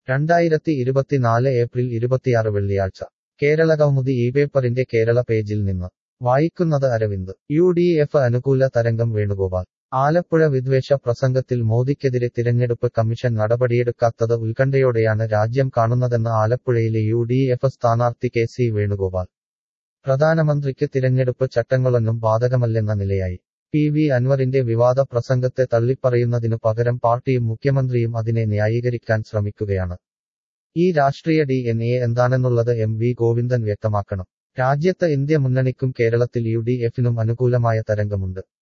രണ്ടായിരത്തി ഇരുപത്തിനാല് ഏപ്രിൽ ഇരുപത്തിയാറ് വെള്ളിയാഴ്ച കേരള കൗമുദി ഈ പേപ്പറിന്റെ കേരള പേജിൽ നിന്ന് വായിക്കുന്നത് അരവിന്ദ് യു ഡി എഫ് അനുകൂല തരംഗം വേണുഗോപാൽ ആലപ്പുഴ വിദ്വേഷ പ്രസംഗത്തിൽ മോദിക്കെതിരെ തിരഞ്ഞെടുപ്പ് കമ്മീഷൻ നടപടിയെടുക്കാത്തത് ഉത്കണ്ഠയോടെയാണ് രാജ്യം കാണുന്നതെന്ന് ആലപ്പുഴയിലെ യു ഡി എഫ് സ്ഥാനാർത്ഥി കെ സി വേണുഗോപാൽ പ്രധാനമന്ത്രിക്ക് തിരഞ്ഞെടുപ്പ് ചട്ടങ്ങളൊന്നും ബാധകമല്ലെന്ന നിലയായി പി വി അൻവറിന്റെ വിവാദ പ്രസംഗത്തെ തള്ളിപ്പറയുന്നതിനു പകരം പാർട്ടിയും മുഖ്യമന്ത്രിയും അതിനെ ന്യായീകരിക്കാൻ ശ്രമിക്കുകയാണ് ഈ രാഷ്ട്രീയ ഡി എൻ എ എന്താണെന്നുള്ളത് എം വി ഗോവിന്ദൻ വ്യക്തമാക്കണം രാജ്യത്ത് ഇന്ത്യ മുന്നണിക്കും കേരളത്തിൽ യു ഡി എഫിനും അനുകൂലമായ തരംഗമുണ്ട്